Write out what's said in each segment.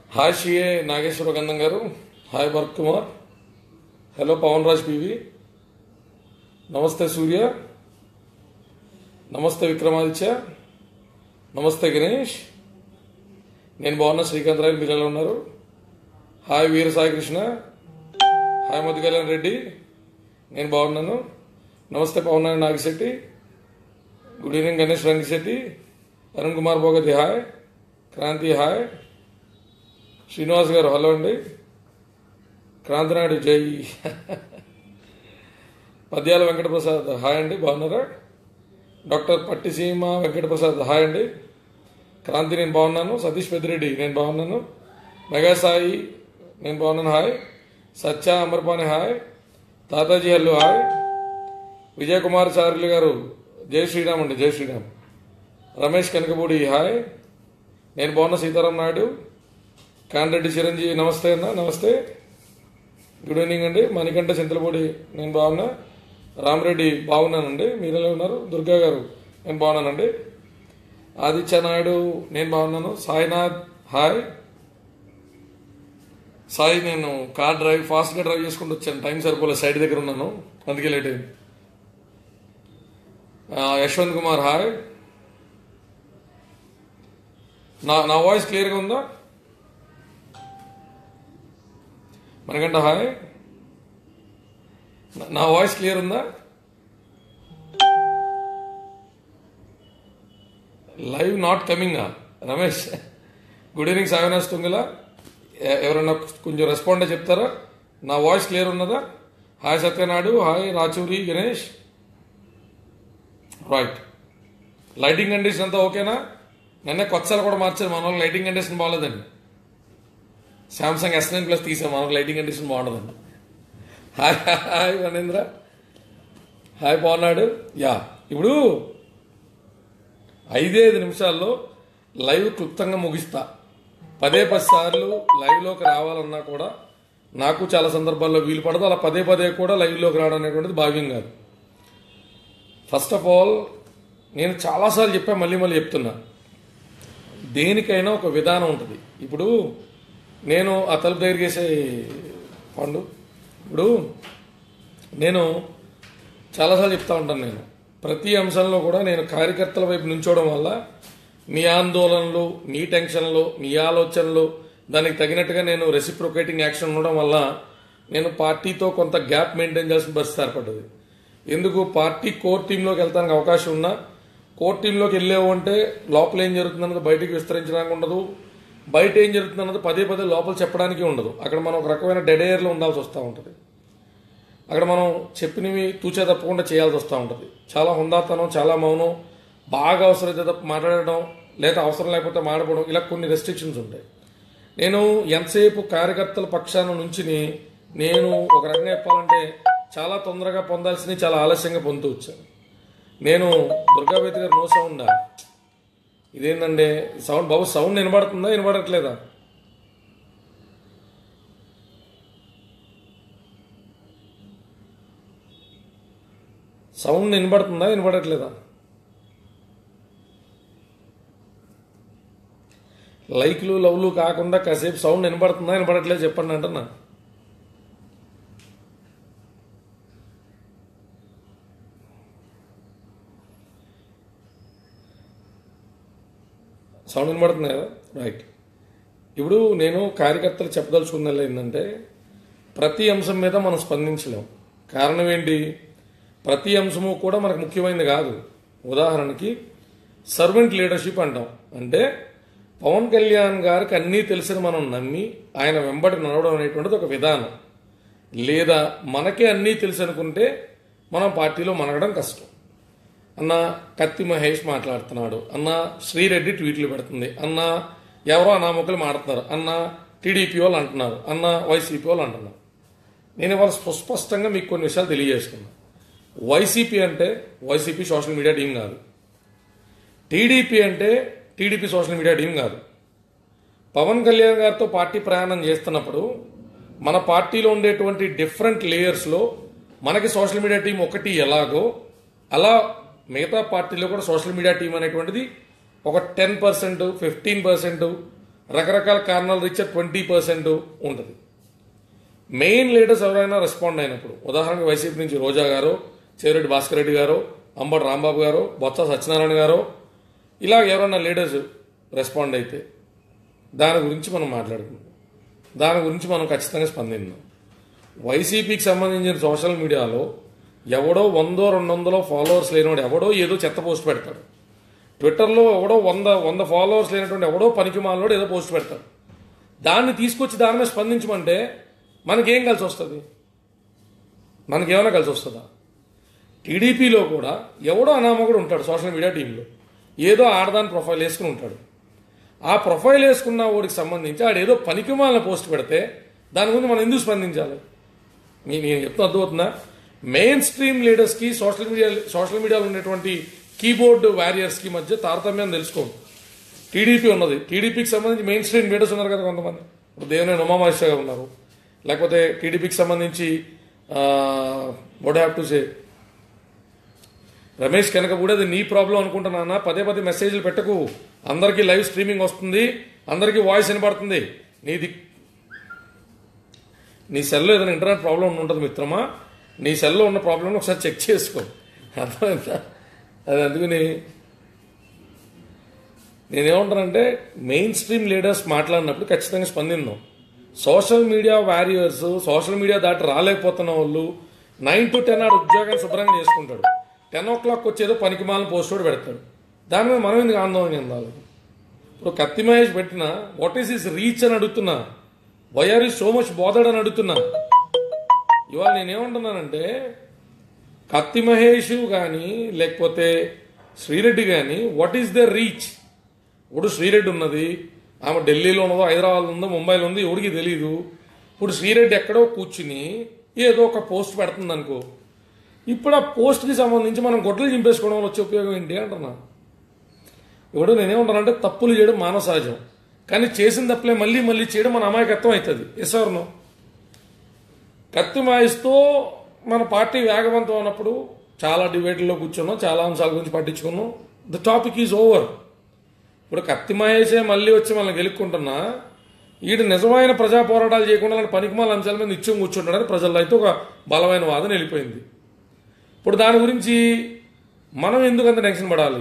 Hi షిఏ Nageswara Gandham garu hi Bharath Kumar hello Pavan Raj P V నమస్తే సూర్య నమస్తే విక్రమాదిత్య నమస్తే గణేష్ నేను బాగున్నా శ్రీకాంత్ రాయలు మీరు ఎలా ఉన్నారు హాయ్ వీర సాయి కృష్ణ హాయ్ మధు కళ్యాణ్ రెడ్డి నేను బాగున్నాను నమస్తే Pavan Narayana Nagisetty good evening Ganesh Rangisetty Arun Kumar Bhogathi hi Kranthi hi Srinivas garu hello అండి క్రాంతినాయుడు జై పద్యాల వెంకటప్రసాద్ హాయ్ అండి బాగున్నారా డాక్టర్ పట్టిసీమ వెంకటప్రసాద్ హాయ్ అండి క్రాంతి నేను బాగున్నాను సతీష్ పెద్దిరెడ్డి నేను బాగున్నాను మెగా సాయి నేను బాగున్నాను హాయ్ సత్య అమర్పాని హాయ్ తాతాజీ హల్లు హాయ్ విజయ్ కుమార్ చార్యులు గారు జై శ్రీరామ్ అండి జై శ్రీరామ్ రమేష్ కనకపూడి హాయ్ నేను బాగున్నా సీతారాం నాయుడు కాండ్రెడ్డి చిరంజీవి నమస్తే అన్న నమస్తే గుడ్ ఈవినింగ్ అండి మణికంఠ చింతలపూడి నేను బాగున్నా రామరెడ్డి బాగున్నానండి మీరు ఎలా ఉన్నారు దుర్గా గారు నేను బాగున్నానండి ఆదిత్య నాయుడు నేను బాగున్నాను సాయినాథ్ హాయ్ సాయి నేను కార్ డ్రైవ్ ఫాస్ట్గా డ్రైవ్ చేసుకుంటూ వచ్చాను టైం సరిపోలేదు సైడ్ దగ్గర ఉన్నాను అందుకే లేట్ అయింది ఆ, యశ్వంత్ కుమార్ హాయ్ నా నా వాయిస్ క్లియర్గా ఉందా మనకంట హాయ్ నా- నా వాయిస్ క్లియర్ ఉందా live not coming Ramesh good evening Saganath Tungala ఎ- ఎవరన్నా కొంచెం రెస్పాండ్ చెప్తారా నా వాయిస్ క్లియర్ ఉన్నదా hi Satyanaidu hi Rachuri Ganesh right lighting condition అంతా ఓకేనా నిన్న కొత్తసారి కూడా మార్చారు మన వాళ్ళు లైటింగ్ కండిషన్ బాగాలేదండి శాంసంగ్ ఎస్ నైన్ ప్లస్ తీసాం మనకు లైటింగ్ కండిషన్ బాగుంటుందండి హాయ్ హాయ్ వనేంద్ర హాయ్ బాగున్నాడు యా ఇప్పుడు ఐదే ఐదు నిమిషాల్లో లైవ్ క్లుప్తంగా ముగిస్తా పదే పది సార్లు లైవ్లోకి రావాలన్నా కూడా నాకు చాలా సందర్భాల్లో వీలు పడదు అలా పదే పదే కూడా లైవ్లోకి రావడం అనేటువంటిది భావ్యం కాదు ఫస్ట్ ఆఫ్ ఆల్ నేను చాలాసార్లు చెప్పా మళ్ళీ మళ్ళీ చెప్తున్నా దేనికైనా ఒక విధానం ఉంటుంది ఇప్పుడు నేను ఆ తలుపు దగ్గరికి వేసే పండు ఇప్పుడు నేను చాలాసార్లు చెప్తా ఉంటాను నేను ప్రతి అంశంలో కూడా నేను కార్యకర్తల వైపు నుంచోవడం వల్ల మీ ఆందోళనలు మీ టెన్షన్లు మీ ఆలోచనలు దానికి తగినట్టుగా నేను రెసిప్రొకేటింగ్ యాక్షన్ ఉండడం వల్ల నేను పార్టీతో కొంత గ్యాప్ మెయింటైన్ చేయాల్సిన పరిస్థితి ఏర్పడ్డది ఎందుకు పార్టీ కోర్ టీంలోకి వెళ్తానికి అవకాశం ఉన్నా కోర్ టీంలోకి వెళ్ళేవు అంటే లోపల ఏం జరుగుతుందన్నది బయటికి విస్తరించడానికి ఉండదు బయట ఏం జరుగుతుందన్నది పదే పదే లోపల చెప్పడానికి ఉండదు అక్కడ మనం ఒక రకమైన డెడ్ ఎయిర్లో ఉండాల్సి వస్తూ ఉంటుంది అక్కడ మనం చెప్పినవి తూచే తప్పకుండా చేయాల్సి వస్తూ ఉంటుంది చాలా హుందాతనం చాలా మౌనం బాగా అవసరమైతే తప్ప మాట్లాడడం లేదా అవసరం లేకపోతే మాట్లాడడం ఇలా కొన్ని రెస్ట్రిక్షన్స్ ఉంటాయి నేను ఎంతసేపు కార్యకర్తల పక్షాన నుంచిని నేను ఒక రకంగా చెప్పాలంటే చాలా తొందరగా పొందాల్సినవి చాలా ఆలస్యంగా పొందుతూ వచ్చాను నేను దుర్గాబేతి గారు నో సౌండా ఇదేంటంటే సౌండ్ బాబు సౌండ్ వినబడుతుందా వినబడట్లేదా సౌండ్ వినబడుతుందా వినబడట్లేదా లైక్లు లవ్లు కాకుండా కాసేపు సౌండ్ వినబడుతుందా వినబడట్లేదు చెప్పండి అంటున్నా సౌండ్ వినబడుతుంది కదా రైట్ ఇప్పుడు నేను కార్యకర్తలు చెప్పదలుచుకున్నది ఏంటంటే ప్రతి అంశం మీద మనం స్పందించలేం కారణం ఏంటి ప్రతి అంశము కూడా మనకు ముఖ్యమైనది కాదు ఉదాహరణకి సర్వెంట్ లీడర్షిప్ అంటాం అంటే పవన్ కళ్యాణ్ గారికి అన్నీ తెలిసిన మనం నమ్మి ఆయన వెంబడి నడవడం అనేటువంటిది ఒక విధానం లేదా మనకే అన్నీ తెలుసు అనుకుంటే మనం పార్టీలో మనగడం కష్టం అన్న కత్తి మహేష్ మాట్లాడుతున్నాడు అన్న శ్రీరెడ్డి ట్వీట్లు పెడుతుంది అన్న ఎవరో అనామకులు మాడుతున్నారు అన్న టీడీపీ వాళ్ళు అంటున్నారు అన్న వైసీపీ వాళ్ళు అంటున్నారు నేను ఇవాళ సుస్పష్టంగా మీకు కొన్ని విషయాలు తెలియజేసుకున్నా వైసీపీ అంటే వైసీపీ సోషల్ మీడియా టీం కాదు టీడీపీ అంటే టీడీపీ సోషల్ మీడియా టీం కాదు పవన్ కళ్యాణ్ గారితో పార్టీ ప్రయాణం చేస్తున్నప్పుడు మన పార్టీలో ఉండేటువంటి డిఫరెంట్ లేయర్స్లో మనకి సోషల్ మీడియా టీం ఒకటి ఎలాగో అలా మిగతా పార్టీలో కూడా సోషల్ మీడియా టీం అనేటువంటిది ఒక టెన్ పర్సెంట్ ఫిఫ్టీన్ పర్సెంట్ రకరకాల కారణాలు రీత్యా ట్వంటీ పర్సెంట్ ఉంటుంది మెయిన్ లీడర్స్ ఎవరైనా రెస్పాండ్ అయినప్పుడు ఉదాహరణకు వైసీపీ నుంచి రోజా గారు చెవిరెడ్డి భాస్కర్ రెడ్డి గారు అంబటి రాంబాబు గారు బొత్స సత్యనారాయణ గారు ఇలా ఎవరైనా లీడర్స్ రెస్పాండ్ అయితే దాని గురించి మనం మాట్లాడుకుందాం దాని గురించి మనం ఖచ్చితంగా స్పందిద్దాం వైసీపీకి సంబంధించిన సోషల్ మీడియాలో ఎవడో వందో రెండు వందలో ఫాలోవర్స్ లేనివాడు ఎవడో ఏదో చెత్త పోస్ట్ పెడతాడు ట్విట్టర్లో ఎవడో వంద వంద ఫాలోవర్స్ లేనటువంటి ఎవడో పనికి మాలోడు ఏదో పోస్ట్ పెడతాడు దాన్ని తీసుకొచ్చి దాని మీద స్పందించమంటే మనకేం కలిసి వస్తుంది మనకేమైనా కలిసి వస్తుందా టీడీపీలో కూడా ఎవడో అనామకుడు ఉంటాడు సోషల్ మీడియా టీంలో ఏదో ఆడదాని ప్రొఫైల్ వేసుకుని ఉంటాడు ఆ ప్రొఫైల్ వేసుకున్న వాడికి సంబంధించి ఆడేదో పనికిమాలిన పోస్ట్ పెడితే దాని గురించి మనం ఎందుకు స్పందించాలి నేను నేను చెప్తున్నా అర్థమవుతుందా మెయిన్ స్ట్రీమ్ లీడర్స్కి సోషల్ మీడియా సోషల్ మీడియాలో ఉండేటువంటి కీబోర్డ్ వారియర్స్కి మధ్య తారతమ్యం తెలుసుకోండి టీడీపీ ఉన్నది టీడీపీకి సంబంధించి మెయిన్ స్ట్రీమ్ లీడర్స్ ఉన్నారు కదా కొంతమంది ఇప్పుడు దేవినేని ఉమామహేశ్వర గారు ఉన్నారు లేకపోతే టీడీపీకి సంబంధించి would have to say Ramesh కనుక కూడా అది నీ ప్రాబ్లం అనుకుంటున్నా పదే పదే మెసేజ్లు పెట్టకు అందరికీ లైవ్ స్ట్రీమింగ్ వస్తుంది అందరికీ వాయిస్ వినపడుతుంది నీది నీ సెల్లో ఏదైనా ఇంటర్నెట్ ప్రాబ్లం ఉంటుంది మిత్రమా నీ సెల్లో ఉన్న ప్రాబ్లం ఒకసారి చెక్ చేసుకో అర్థమైందా అది అందుకని నేనేమంటానంటే మెయిన్ స్ట్రీమ్ లీడర్స్ మాట్లాడినప్పుడు ఖచ్చితంగా స్పందిందాం social media warriors social media దాటి రాలేకపోతున్న వాళ్ళు నైన్ టు టెన్ ఆడు ఉద్యోగాన్ని శుభ్రంగా చేసుకుంటాడు టెన్ ఓ క్లాక్ వచ్చేదో పనికి మాలిన పోస్ట్ కూడా పెడతాడు దాని మీద మనం ఎందుకు ఆందోళన చెందాలి ఇప్పుడు కత్తి మహేష్ పెట్టిన వాట్ ఈస్ ఇస్ రీచ్ అని అడుగుతున్నా why are is so much bothered అని అడుగుతున్నా ఇవాళ నేనేమంటున్నానంటే కత్తి మహేష్ కానీ లేకపోతే శ్రీరెడ్డి కానీ వాట్ ఈస్ ద రీచ్ ఇప్పుడు శ్రీరెడ్డి ఉన్నది ఆమె ఢిల్లీలో ఉన్నదో హైదరాబాద్ ఉందో ముంబైలో ఉంది ఎవరికి తెలియదు ఇప్పుడు శ్రీరెడ్డి ఎక్కడో కూర్చుని ఏదో ఒక పోస్ట్ పెడుతుంది అనుకో ఇప్పుడు ఆ పోస్ట్కి సంబంధించి మనం గొడ్డలు చింపేసుకోవడం వల్ల వచ్చే ఉపయోగం ఏంటి అంటున్నా ఇప్పుడు నేనేమంటానంటే తప్పులు చేయడం మానవ సహజం కానీ చేసిన తప్పులే మళ్ళీ మళ్ళీ చేయడం మన అమాయకత్వం అవుతుంది ఎస్ నో కత్తి మాయిస్తూ మన పార్టీ వేగవంతం అన్నప్పుడు చాలా డిబేట్లో కూర్చున్నాం చాలా అంశాల గురించి పట్టించుకున్నాం ద టాపిక్ ఈజ్ ఓవర్ ఇప్పుడు కత్తి మహేషే మళ్ళీ వచ్చి మనం గెలుక్కుంటున్నా ఈడు నిజమైన ప్రజా పోరాటాలు చేయకుండా అలాంటి పనికిమాల అంశాల మీద నిత్యం కూర్చుంటాడని ప్రజల్లో అయితే ఒక బలమైన వాదన వెళ్ళిపోయింది ఇప్పుడు దాని గురించి మనం ఎందుకు అంత టెన్షన్ పడాలి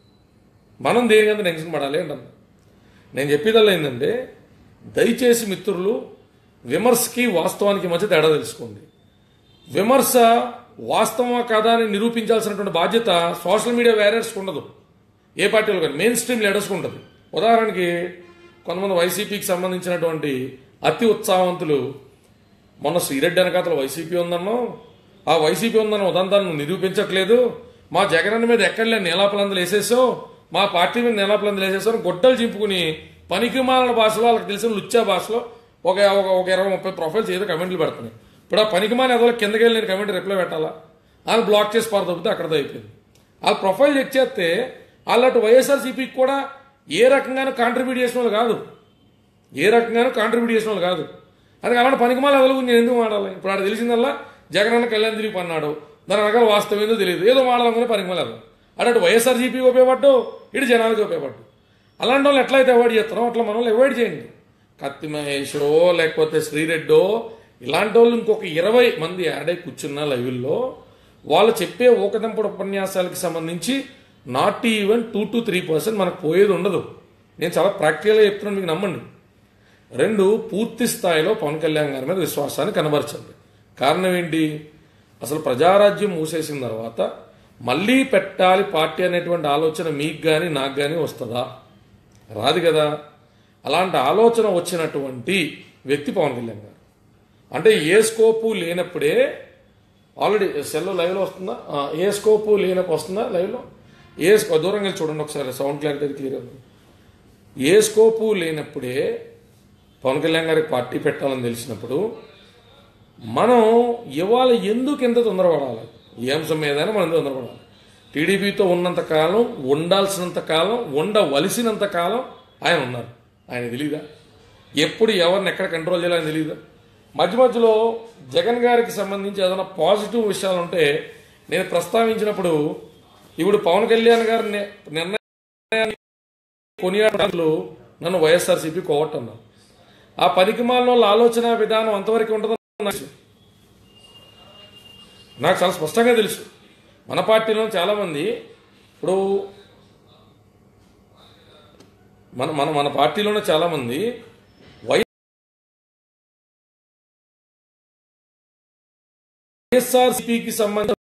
మనం దేనికంత టెన్షన్ పడాలి అంటున్నా నేను చెప్పేదల్లా ఏంటంటే దయచేసి మిత్రులు విమర్శకి వాస్తవానికి మధ్య తేడా తెలుసుకోండి విమర్శ వాస్తవమా కాదా అని నిరూపించాల్సినటువంటి బాధ్యత సోషల్ మీడియా వేరియర్స్కి ఉండదు ఏ పార్టీలో కానీ మెయిన్ స్ట్రీమ్ లీడర్స్కి ఉంటుంది ఉదాహరణకి కొంతమంది వైసీపీకి సంబంధించినటువంటి అతి ఉత్సాహవంతులు మొన్న శ్రీరెడ్డి వెనకాతల వైసీపీ ఉందన్నో ఆ వైసీపీ ఉందన్న ఉదంతాన్ని నువ్వు నిరూపించట్లేదు మా జగనన్న మీద ఎక్కడ లేని నీలాపలందలు వేసేసావు మా పార్టీ మీద నీలాపలందలు వేసేసావు అని గొడ్డలు చింపుకుని పనికిమాలిన భాషలో వాళ్ళకి తెలిసిన లుచ్చా భాషలో ఒక ఒక ఒక ఇరవై ముప్పై ప్రొఫైల్స్ ఏదో కమెంట్లు పెడుతున్నాయి ఇప్పుడు ఆ పనికిమాలి ఎదో కిందకి వెళ్ళి నేను కమెంట్ రిప్లై పెట్టాలా వాళ్ళు బ్లాక్ చేసి పారదొబ్బితే అక్కడతో అయిపోయింది వాళ్ళ ప్రొఫైల్ చెక్ చేస్తే వాళ్ళటు వైఎస్ఆర్సీపీకి కూడా ఏ రకంగానూ కాంట్రిబ్యూట్ చేసిన వాళ్ళు కాదు ఏ రకంగానూ కాంట్రిబ్యూట్ చేసిన వాళ్ళు కాదు అది అలాంటి పనికిమాల ఎవరు నేను ఎందుకు మాడాలి ఇప్పుడు ఆడ తెలిసిందల్లా జగనన్న కళ్యాణ్ తిరిగి పన్నాడు దాని రకాల వాస్తవం ఏందో తెలియదు ఏదో మాడాలనుకునే పనికిమాల అటు వైఎస్ఆర్సీపీకి ఉపయోగపడ్డు ఇటు జనానికి ఉపయోగపడ్డు అలాంటి వాళ్ళు ఎట్లయితే అవాయిడ్ చేస్తారో అట్లా మన వాళ్ళు అవాయిడ్ చేయండి కత్తి మహేషో లేకపోతే శ్రీరెడ్డో ఇలాంటి వాళ్ళు ఇంకొక ఇరవై మంది యాడ్ అయి కూర్చున్న లైవ్ల్లో వాళ్ళు చెప్పే ఊకదంపుడు ఉపన్యాసాలకు సంబంధించి not even two to three percent మనకు పోయేది ఉండదు నేను చాలా ప్రాక్టికల్గా చెప్తున్నాను మీకు నమ్మండి రెండు పూర్తి స్థాయిలో పవన్ కళ్యాణ్ గారి మీద విశ్వాసాన్ని కనబరచండి కారణం ఏంటి అసలు ప్రజారాజ్యం మూసేసిన తర్వాత మళ్ళీ పెట్టాలి పార్టీ అనేటువంటి ఆలోచన మీకు కానీ నాకు కానీ వస్తుందా రాదు కదా అలాంటి ఆలోచన వచ్చినటువంటి వ్యక్తి పవన్ కళ్యాణ్ గారు అంటే ఏ స్కోపు లేనప్పుడే ఆల్రెడీ సెల్ లైవ్లో వస్తుందా ఆ, ఏ స్కోపు లేనప్పుడు వస్తుందా లైవ్లో ఏ స్కో- దూరంగా వెళ్ళి చూడండి ఒకసారి సౌండ్ క్లారిటీ క్లియర్ ఏ స్కోపు లేనప్పుడే పవన్ కళ్యాణ్ గారికి పార్టీ పెట్టాలని తెలిసినప్పుడు మనం ఇవాళ ఎందుకు ఎంత తొందరపడాలి ఏ అంశం మీదైనా మనం ఎందుకు తొందరపడాలి టీడీపీతో ఉన్నంత కాలం ఉండాల్సినంత కాలం ఉండవలసినంత కాలం ఆయన ఉన్నారు ఆయన తెలీదా ఎప్పుడు ఎవరిని ఎక్కడ కంట్రోల్ చేయాలని తెలియదా మధ్య మధ్యలో జగన్ గారికి సంబంధించి ఏదైనా పాజిటివ్ విషయాలు ఉంటే నేను ప్రస్తావించినప్పుడు ఇప్పుడు పవన్ కళ్యాణ్ గారి ని- నిర్ణయాన్ని కొనియాడలు నన్ను వైఎస్ఆర్సీపీ కోవట్ అన్నారు ఆ పనికిమాలిన వాళ్ళ ఆలోచన విధానం అంతవరకు ఉంటుందో నాకు తెలుసు. నాకు చాలా స్పష్టంగా తెలుసు మన పార్టీలో చాలామంది ఇప్పుడు మన మన మన పార్టీలోనే చాలామంది వై వైఎస్ఆర్సీపీకి సంబంధించిన